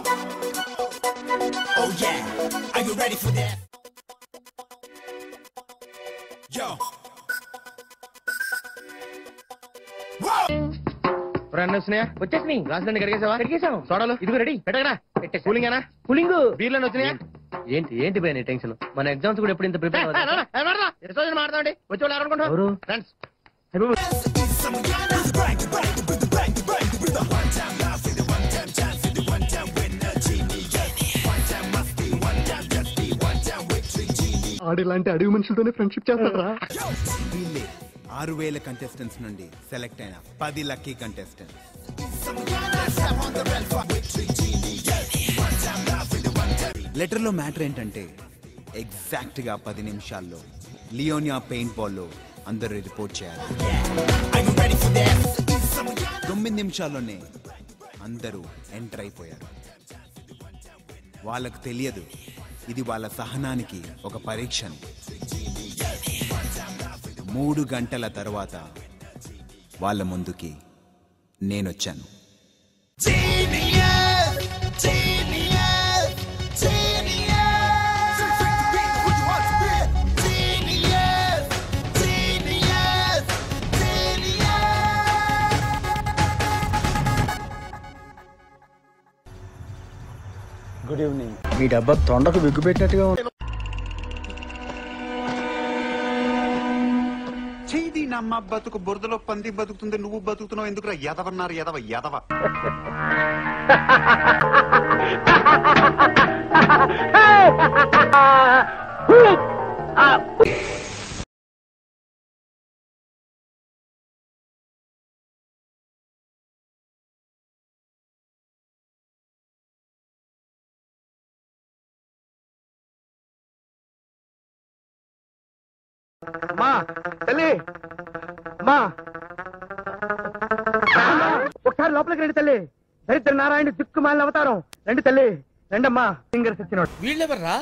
Oh yeah, are you ready for that? Yo. రెండు వచ్చినాయా వచ్చేసినాయి రాజధాని కడిగేసావా కడిగేసాం సోడాలు ఇదిగో రెడీ పెట్టగరా కూలింగ్ ఏనా కూలింగ్ బీర్లను వచ్చినాయా ఏంటి ఏంటి భయ నీ టెన్షన్ మన ఎగ్జామ్స్ కూడా ఎప్పుడు ఇంత ప్రిపేర్ మాట్లాడండి వచ్చి వాళ్ళు ఎవరు ఫ్రెండ్స్ ఆడిలాంటి అడవి మనుషులతోనే ఫ్రెండ్షిప్ చేస్తారా వీళ్ళే ఆరు వేల కంటెస్టెంట్స్ నుండి సెలెక్ట్ అయిన పది లక్కీ కంటెస్టెంట్స్ లెటర్లో మ్యాటర్ ఏంటంటే ఎగ్జాక్ట్ గా పది నిమిషాల్లో లియోనియా పెయింట్ బాల్ లో అందరూ రిపోర్ట్ చేయాలి తొమ్మిది నిమిషాల్లోనే అందరూ ఎంటర్ అయిపోయారు వాళ్ళకు తెలియదు ఇది వాళ్ళ సహనానికి ఒక పరీక్ష అని. మూడు గంటల తర్వాత వాళ్ళ ముందుకి నేనొచ్చాను గుడ్ ఈవినింగ్ మీ డబ్బా తొండకు విగ్గు పెట్టినట్టుగా ఉంది చేది నమ్మ బతుకు బురదలో పంది బతుకుతుంది నువ్వు బతుకుతున్నావు ఎందుకురా ఎదవన్నారు ఎదవ ఎదవ మా తల్లి మా ఒకసారి లోపలికి రండి తల్లి దరిద్ర నారాయణ దిక్కుమాలిన అవతారం రండి తల్లి రండమ్మా ఫింగర్స్ ఇచ్చినోడు వీళ్ళెవర్రా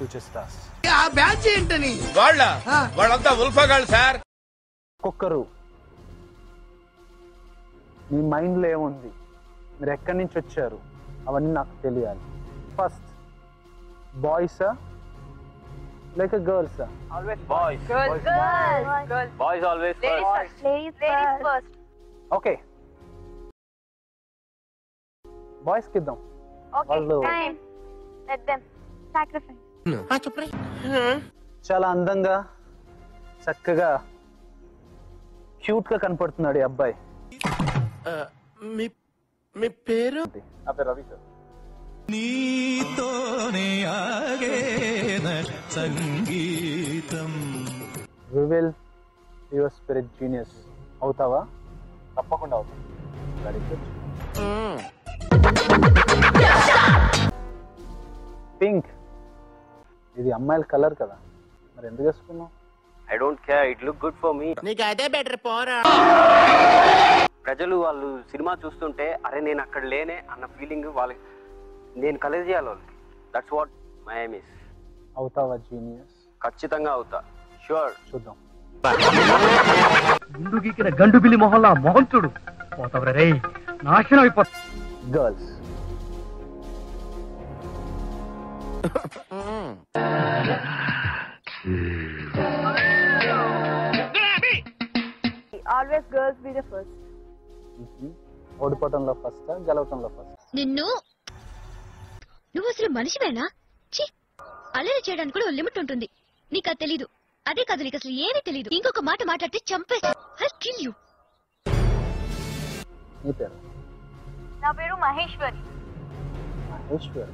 వాళ్ళ వాళ్ళంతా ఉల్ఫగాళ్ళు సార్ ఒక్కొక్కరు మీ మైండ్ లో ఏముంది మీరు ఎక్కడి నుంచి వచ్చారు అవన్నీ నాకు తెలియాలి ఫస్ట్ బాయ్సా లేక గర్ల్సా ఓకే బాయ్స్ కి ఇద్దాం వాళ్ళు చాలా అందంగా చక్కగా క్యూట్ గా కనపడుతున్నాడు ఈ అబ్బాయి మీ మీ పేరు నా పేరు Ravi sir will your spirit genius అవుతావా తప్పకుండా అవుతాం వెరీ గుడ్ పింక్ ఇది అమ్మాయిల కలర్ కదా మరి ఎందుకు వేసుకున్నావు I don't care it look good for me నీకు అదే బెటర్ పోరా ప్రజలు వాళ్ళు సినిమా చూస్తుంటే అరే నేను అక్కడ లేనే అన్న ఫీలింగ్ వాళ్ళకి నేను కలెక్ట్ చేయాలి వాళ్ళకి దట్స్ వాట్ మై మిస్ అవుతావా జీనియస్ ఖచ్చితంగా అవుతా షూర్ చూద్దాం ముందు గీకిన గండు బిల్లి మొహల్లా మొహం చూడు పోతావురా రే నాశనం అయిపోతా girls always girls be the first ఓడిపోవటంలో ఫస్ట్ గెలవటంలో ఫస్ట్ నిన్ను నువ్వు అసలు మనిషివేనా ఛీ అల్లరి చేయడానికి కూడా లిమిట్ ఉంటుంది నీకు అది తెలీదు అదే కాదు నీకు అసలు ఏమీ తెలీదు ఇంకొక మాట మాట్లాడితే చంపేస్తా ఐ కిల్ యూ నీ పేరు నా పేరు Maheshwari Maheshwar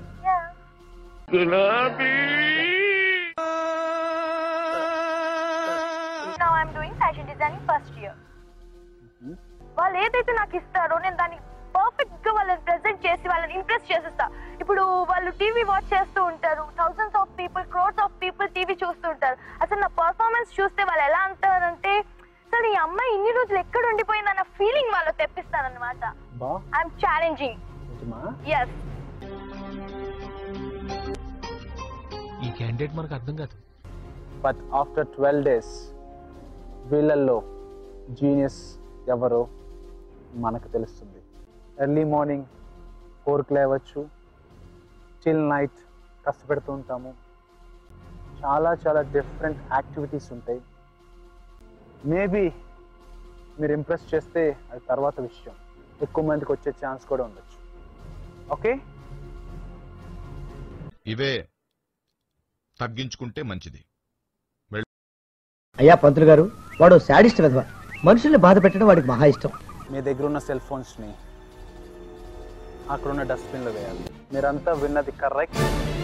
now I'm doing fashion designing first year వాళ్ళు ఏదైతే నాకు ఇస్తారో నేను దాన్ని పర్ఫెక్ట్ గా వాళ్ళని ప్రెజెంట్ చేసి వాళ్ళని ఇంప్రెస్ చేసేస్తా ఇప్పుడు వాళ్ళు టీవీ వాచ్ చేస్తూ ఉంటారు thousands of people crores of people TV చూస్తూ ఉంటారు అసలు నా పర్ఫార్మెన్స్ చూస్తే వాళ్ళు ఎలా అంటారంటే అసలు ఈ అమ్మాయి ఇన్ని రోజులు ఎక్కడ ఉండిపోయిందన్న ఫీలింగ్ వాళ్ళు తెప్పిస్తారనమాట బా ఐఎమ్ ఛాలెంజింగ్ నిజమా ఎస్ ఈ క్యాండిడేట్ మనకు అర్థం కాదు బట్ ఆఫ్టర్ ట్వెల్వ్ డేస్ వీళ్ళల్లో జీనియస్ ఎవరో మనకు తెలుస్తుంది ఎర్లీ మార్నింగ్ ఫోర్కి లేవచ్చు స్టిల్ నైట్ కష్టపెడుతూ ఉంటాము చాలా చాలా డిఫరెంట్ యాక్టివిటీస్ ఉంటాయి మేబీ మీరు ఇంప్రెస్ చేస్తే అది తర్వాత విషయం ఎక్కువ మందికి వచ్చే ఛాన్స్ కూడా ఉండొచ్చు ఓకే ఇవే తగ్గించుకుంటే మంచిది అయ్యా పంతులు గారు వాడు శాడిస్ట్ విధవ మనుషుల్ని బాధ పెట్టడం వాడికి మహా ఇష్టం మీ దగ్గర ఉన్న సెల్ ఫోన్స్ని అక్కడున్న డస్ట్బిన్లో వేయాలి మీరంతా విన్నది correct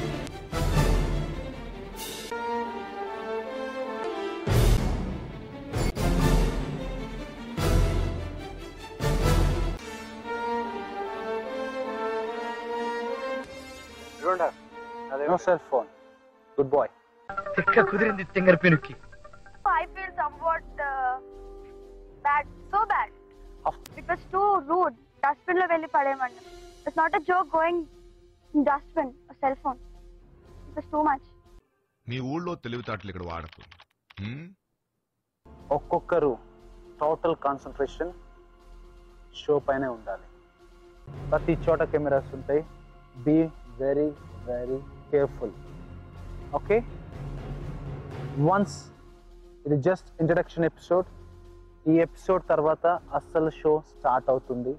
no cell phone good boy తిక్క కుదిరింది తింగర్ పెనుక్కి I feel somewhat uh, bad, so bad. It was too rude. Dustbin లో వెళ్ళి పడేయమండి It's not a joke going in dustbin, a cell phone. It was too much. మీ ఊళ్ళో తెలివితేటలు ఇక్కడ వాడకు హ్మ్? ఒక్కొక్కరు టోటల్ కాన్సన్ట్రేషన్ షో పైనే ఉండాలి ప్రతి చోట కెమెరాస్ ఉంటాయి be very very careful okay once ఇది జస్ట్ ఇంట్రడక్షన్ ఎపిసోడ్ ఈ ఎపిసోడ్ తర్వాత అస్సలు షో స్టార్ట్ అవుతుంది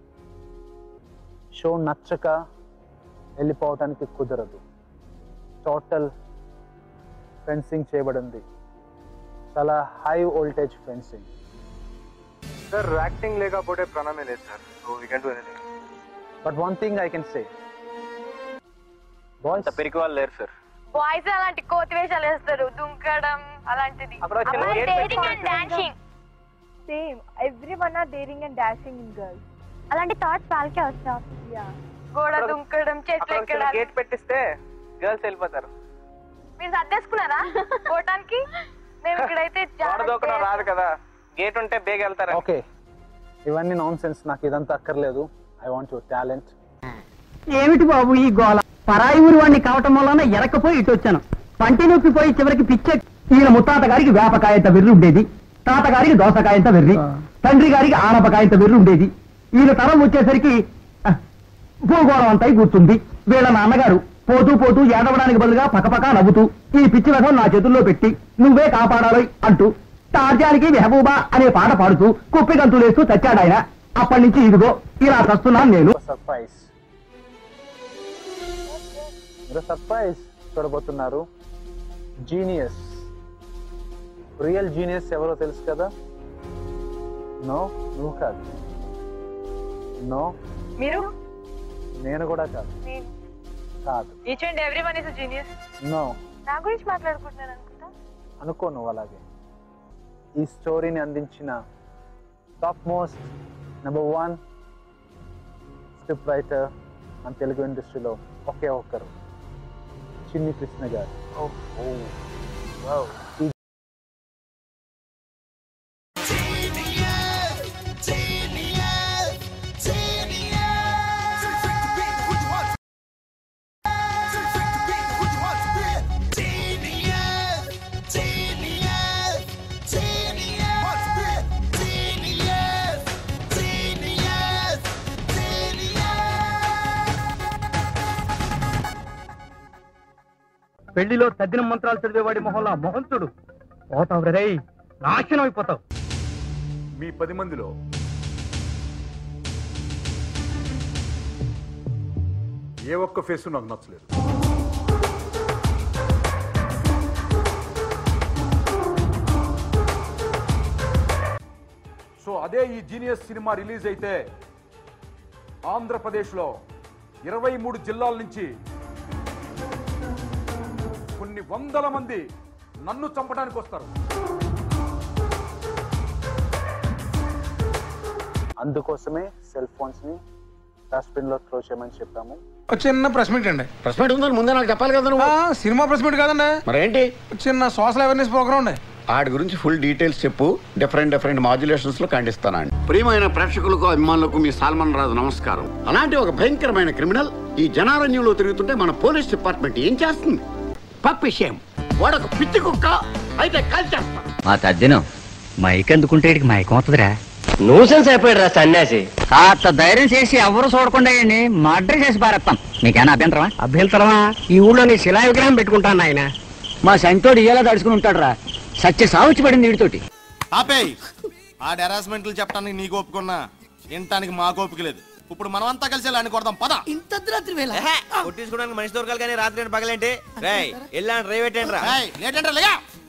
షో నచ్చక వెళ్ళిపోవటానికి కుదరదు టోటల్ ఫెన్సింగ్ చేయబడింది చాలా high voltage fencing sir acting లేకపోతే ప్రాణమే లేదు sir so we can do anything but one thing I can say boys పెరికి వాళ్ళు లేరు సార్ బాయ్స్ అలాంటి కోతి వేషాలు వేస్తారు దుంకడం అలాంటిది అక్కడ ఒక చిన్న gate daring and dancing same everyone are daring and dancing in girls అలాంటి థాట్స్ వాళ్ళకే వస్తాయి గోడ దుంకడం చెట్లు అక్కడ చిన్న ఎక్కడం గేట్ పెట్టిస్తే గర్ల్స్ వెళ్ళిపోతారు మీరు సర్దేసుకున్నారా పోవటానికి మేము ఇక్కడైతే గోడ దూకడం రాదు కదా గేట్ ఉంటే బేగ వెళ్తారు ఓకే ఇవన్నీ నాన్ సెన్స్ నాకు ఇదంతా అక్కర్లేదు ఐ వాంట్ యువర్ టాలెంట్ ఏమిటి బాబు ఈ గోల పరాయి ఊరి వాడిని కావటం వలన ఎరకపోయి ఇటు వచ్చాను పంటి నొప్పి పోయి చివరికి పిచ్చే ఈయన ముత్తాత గారికి వేపకాయంత వెర్రి ఉండేది తాతగారికి దోసకాయంత వెర్రి తండ్రి గారికి ఆనపకాయంత వెర్రి ఉండేది ఈయన తరం వచ్చేసరికి ఆ, భూగోళం అంతా కూర్చుంది వీళ్ళ నాన్నగారు పోతూ పోతూ ఏడవడానికి బదులుగా పకపక నవ్వుతూ ఈ పిచ్చి రథం నా చేతుల్లో పెట్టి నువ్వే కాపాడాలి అంటూ టార్జానికి మెహబూబా అనే పాట పాడుతూ కుప్పి గంతులేస్తూ చచ్చాడాయన అప్పటి నుంచి ఇదిగో ఇలా చస్తున్నాను నేను సర్ప్రైజ్ మీరు సర్ప్రైజ్ చూడబోతున్నారు జీనియస్ రియల్ జీనియస్ ఎవరో తెలుసు కదా నో నువ్వు కాదు నో మీరు నేను కూడా కాదు కాదు each and every one is genius no నా గురించి మాట్లాడుకుంటున్నాను అనుకుంటా అనుకో నువ్వు అలాగే ఈ స్టోరీని అందించిన top most number one script writer మన తెలుగు ఇండస్ట్రీలో ఒకే ఒక్కరు చిన్ని కృష్ణ గారు ఈ పెళ్లిలో తద్దిన మంత్రాలు చదివేవాడి మొహంలో మొహంతుడు పోతావు రే నాశనం అయిపోతావు మీ పది మందిలో ఏ ఒక్క ఫేస్ నాకు నచ్చలేదు సో అదే ఈ జీనియస్ సినిమా రిలీజ్ అయితే ఆంధ్రప్రదేశ్లో ఇరవై మూడు జిల్లాల నుంచి కొన్ని వందల మంది నన్ను చంపడానికి వస్తారు అందుకోసమే సెల్ ఫోన్స్ ని డస్ట్బిన్ లో త్రో చేయమని చెప్పాము చిన్న ప్రెస్ మీట్ అండి ప్రెస్ మీట్ ఉందని ముందే నాకు చెప్పాలి కదా నువ్వు ఆ, సినిమా ప్రెస్ మీట్ కాదండి మరేంటి చిన్న సోషల్ అవేర్నెస్ ప్రోగ్రామ్ అండి ఆడి గురించి ఫుల్ డీటెయిల్స్ చెప్పు డిఫరెంట్ డిఫరెంట్ మాడ్యులేషన్స్ లో ఖండిస్తానండి ప్రియమైన ప్రేక్షకులకు అభిమానులకు మీ సాల్మన్ రాజు నమస్కారం అలాంటి ఒక భయంకరమైన క్రిమినల్ ఈ జనారణ్యంలో తిరుగుతుంటే మన పోలీస్ డిపార్ట్మెంట్ ఏం చేస్తుంది పప్పు విషయం వాడొక పిచ్చి కుక్క అయితే కాల్చేస్తాం మా తద్దినం మైక్ అందుకుంటే ఇడికి మైకం అవుతుందిరా న్యూసెన్స్ అయిపోయాడు రా సన్యాసి కాస్త ధైర్యం చేసి ఎవరు చూడకుండా మర్డర్ చేసి పారేస్తాం మీకేనా అభ్యంతరమా అభ్యంతరమా ఈ ఊళ్ళో నీ శిలా విగ్రహం పెట్టుకుంటాను ఆయన మా సంతోడు ఇయ్యేలా తడుచుకుని ఉంటాడు రా సత్య సావుచి పడింది వీడితోటి ఆపేయ్ ఆ హెరాస్మెంట్లు చెప్పడానికి నీకు ఒప్పుకున్నా వినటానికి మాకు ఓపిక లేదు ఇప్పుడు మనమంతా కలిసి వెళ్ళాలని కొడదాం పద ఇంత రాత్రి వేళ కొట్టించుకోవడానికి మనిషి దొరకాలి కానీ రాత్రి పగలేంటి రే వెళ్ళాను రేవేటేంట్రా లేటంటే లేగా